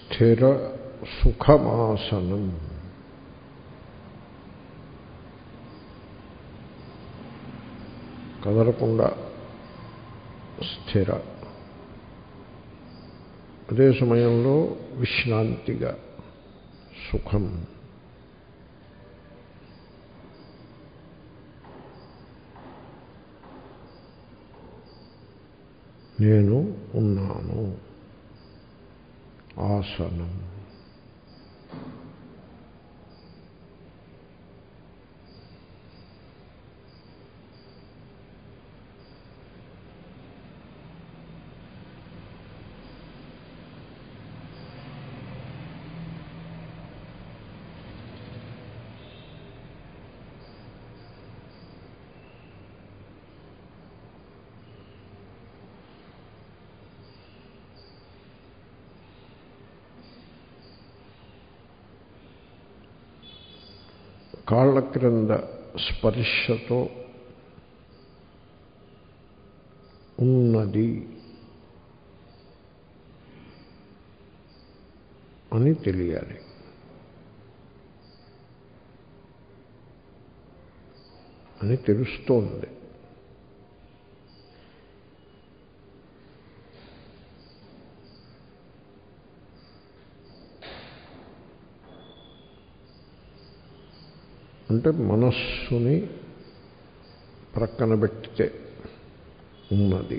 స్థిర సుఖమాసనం కదలకుండా స్థిర అదే సమయంలో విశ్రాంతిగా సుఖం నేను ఉన్నాను ఆసనం కాళ్ళ క్రింద స్పర్శతో ఉన్నది అని తెలియాలి అని తెలుస్తోంది అంటే మనస్సుని ప్రక్కన పెట్టితే ఉన్నది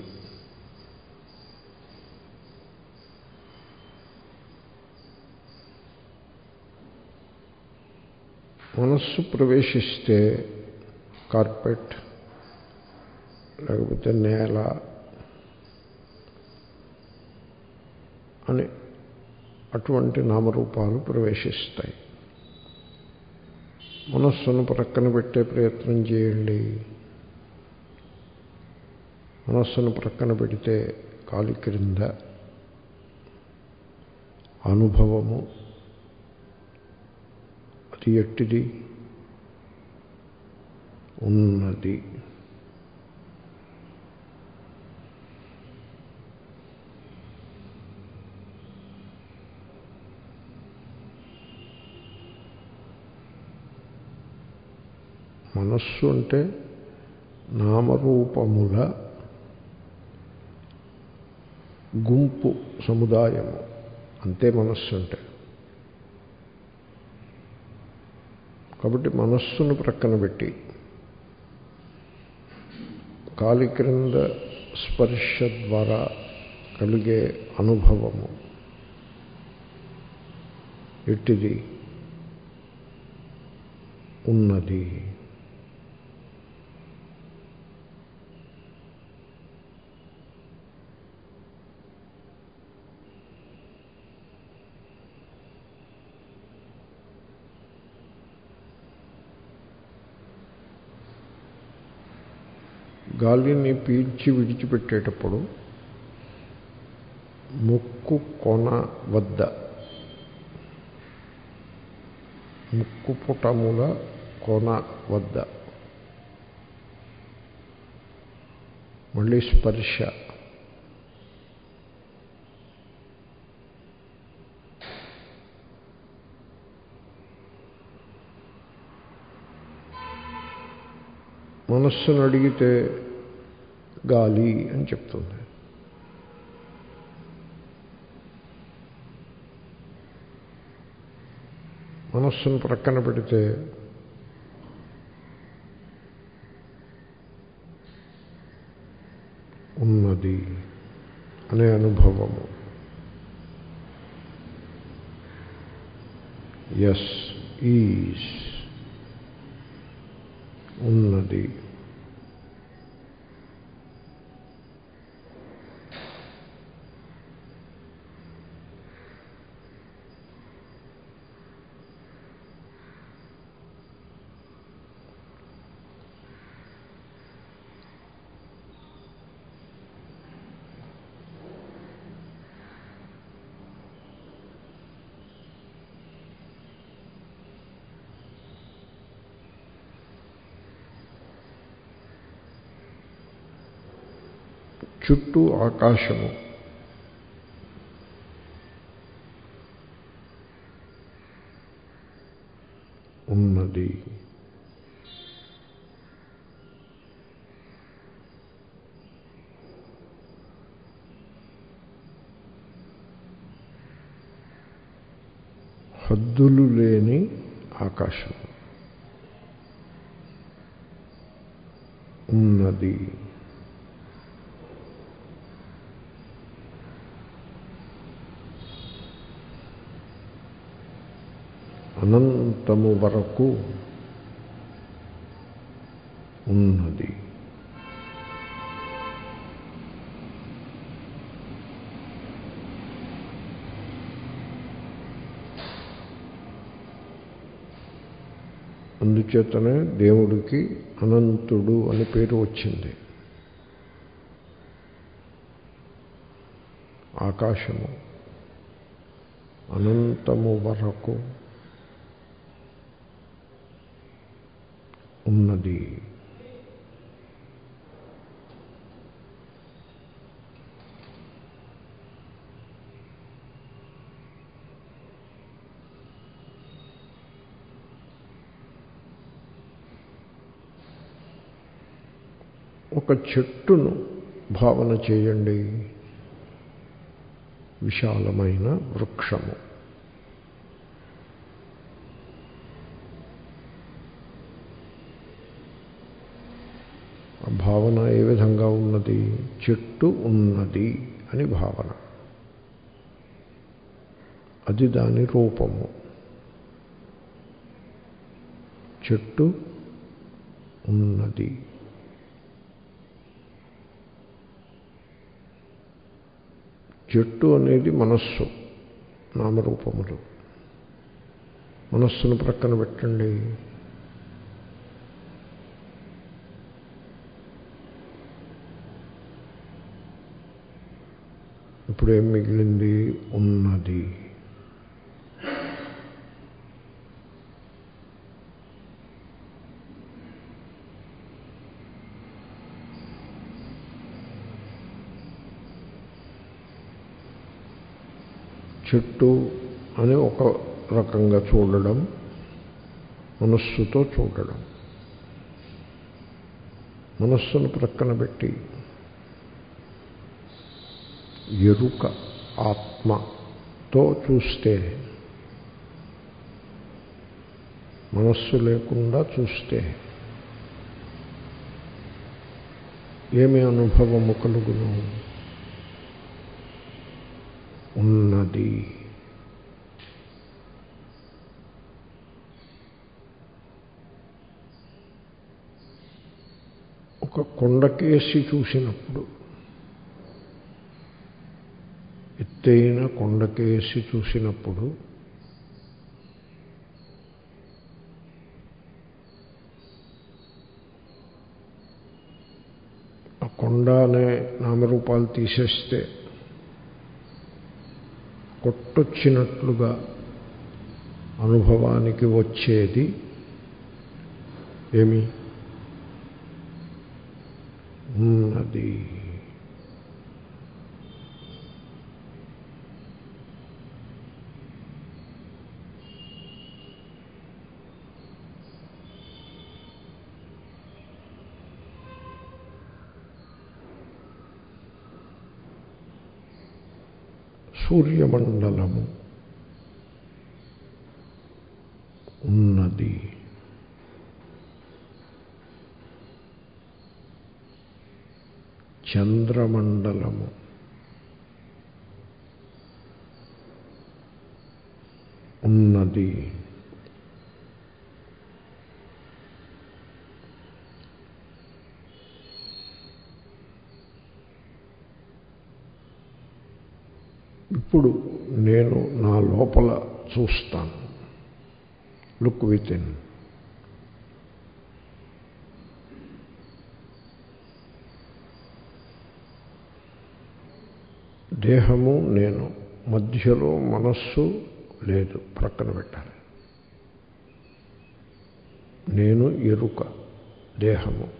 మనస్సు ప్రవేశిస్తే కార్పెట్ లేకపోతే నేల అని అటువంటి నామరూపాలు ప్రవేశిస్తాయి మనస్సును ప్రక్కన పెట్టే ప్రయత్నం చేయండి మనస్సును ప్రక్కన పెడితే కాలి క్రింద అనుభవము అది ఎట్టిది ఉన్నది మనస్సు అంటే నామరూపముల గుంపు సముదాయము అంతే మనస్సు అంటే కాబట్టి మనస్సును ప్రక్కన పెట్టి కాలి క్రింద స్పర్శ ద్వారా కలిగే అనుభవము ఎట్టిది ఉన్నది గాలిని పీల్చి విడిచిపెట్టేటప్పుడు ముక్కు కొన వద్ద ముక్కు పుటముల కొన వద్ద మళ్ళీ స్పర్శ మనస్సును అడిగితే గాలి అని చెప్తుంది మనస్సును ప్రక్కన పెడితే ఉన్నది అనే అనుభవము ఎస్ ఈజ్ ఉన్నది చుట్టూ ఆకాశము ఉన్నది హద్దులు లేని ఆకాశం ఉన్నది అనంతము వరకు ఉన్నది అందుచేతనే దేవుడికి అనంతుడు అని పేరు వచ్చింది ఆకాశము అనంతము వరకు ఉన్నది ఒక చెట్టును భావన చేయండి విశాలమైన వృక్షము ఆ భావన ఏ విధంగా ఉన్నది చెట్టు ఉన్నది అని భావన అది దాని రూపము చెట్టు ఉన్నది చెట్టు అనేది మనస్సు నామరూపములు మనస్సును ప్రక్కన పెట్టండి ఇప్పుడు ఏం మిగిలింది ఉన్నది చెట్టు అని ఒక రకంగా చూడడం మనస్సుతో చూడడం మనస్సును ప్రక్కన పెట్టి ఎరుక ఆత్మతో చూస్తే మనస్సు లేకుండా చూస్తే ఏమి అనుభవము కలుగును ఉన్నది ఒక కొండకేసి చూసినప్పుడు ఎత్తైన కొండకేసి చూసినప్పుడు ఆ కొండ అనే నామరూపాలు తీసేస్తే కొట్టొచ్చినట్లుగా అనుభవానికి వచ్చేది ఏమి ఉన్నది సూర్యమండలము ఉన్నది చంద్రమండలము ఉన్నది ఇప్పుడు నేను నా లోపల చూస్తాను లుక్ విత్ ఇన్ దేహము నేను మధ్యలో మనస్సు లేదు ప్రక్కన పెట్టాలి నేను ఎరుక దేహము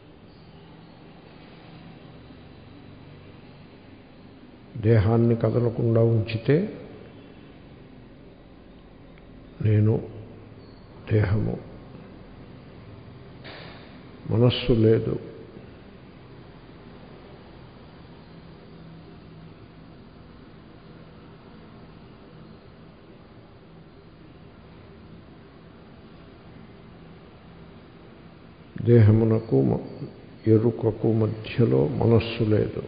దేహాన్ని కదలకుండా ఉంచితే నేను దేహము మనస్సు లేదు దేహమునకు ఎరుకకు మధ్యలో మనస్సు లేదు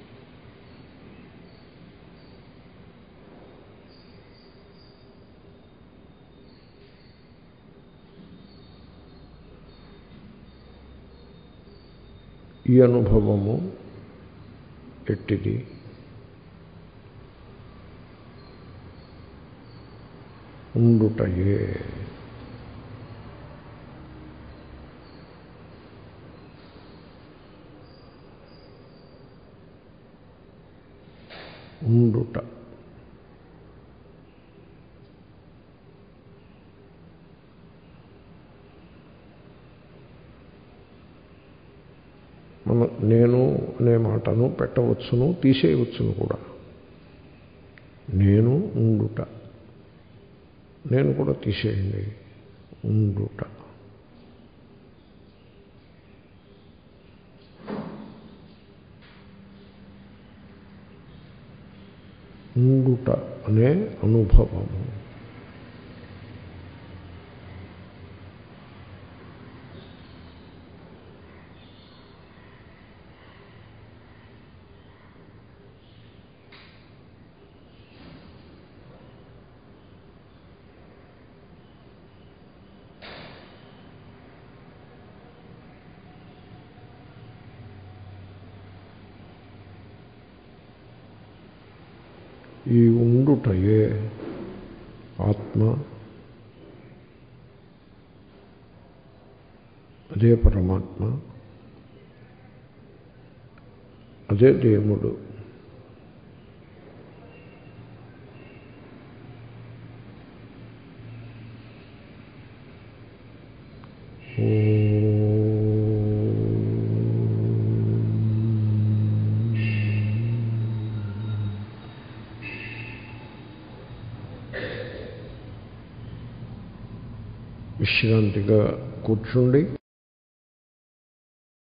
ఈ అనుభవము ఎట్టిది ఉండుటయే ఉండుట మన నేను అనే మాటను పెట్టవచ్చును తీసేయవచ్చును కూడా నేను ఉండుట నేను కూడా తీసేయండి ఉండుట ఉండుట అనే అనుభవము ఈ ఉండుటయే ఆత్మ అదే పరమాత్మ అదే దేవుడు విశ్రాంతిగా కూర్చుండి